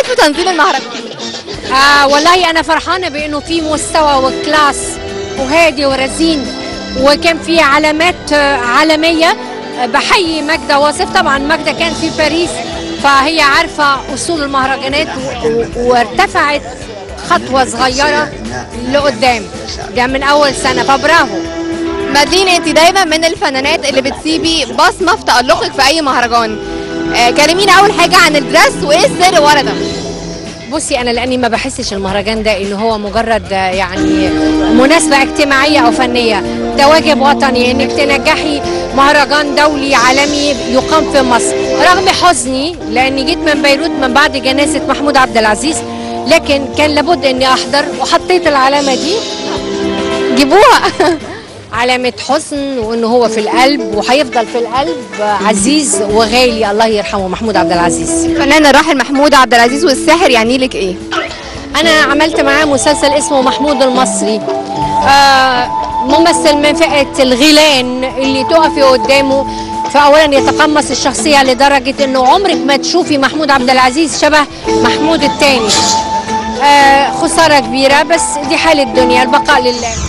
في تنظيم المهرجان آه والله انا فرحانه بانه في مستوى وكلاس وهادي ورزين وكان في علامات آه، عالميه آه، بحيي ماجده واصف طبعا ماجده كانت في باريس فهي عارفه اصول المهرجانات و- و- وارتفعت خطوه صغيره لقدام ده من اول سنه فبرافو مادلين انت دايما من الفنانات اللي بتسيبي بصمه في تالقك في اي مهرجان آه كلمينا اول حاجه عن الدرس وايه السر ورا ده بصي انا لاني ما بحسش المهرجان ده انه هو مجرد آه، يعني مناسبه اجتماعيه او فنيه ده واجب وطني انك تنجحي مهرجان دولي عالمي يقام في مصر رغم حزني لاني جيت من بيروت من بعد جنازه محمود عبد العزيز لكن كان لابد اني احضر وحطيت العلامه دي جيبوها علامة حزن وانه هو في القلب وهيفضل في القلب آه، عزيز وغالي الله يرحمه محمود عبد العزيز الفنان الراحل محمود عبد العزيز والساحر يعني لك ايه انا عملت معاه مسلسل اسمه محمود المصري آه ممثل من فئه الغيلان اللي تقفي قدامه فاولا يتقمص الشخصيه لدرجه انه عمرك ما تشوفي محمود عبد العزيز شبه محمود التاني آه خساره كبيره بس دي حال الدنيا البقاء لله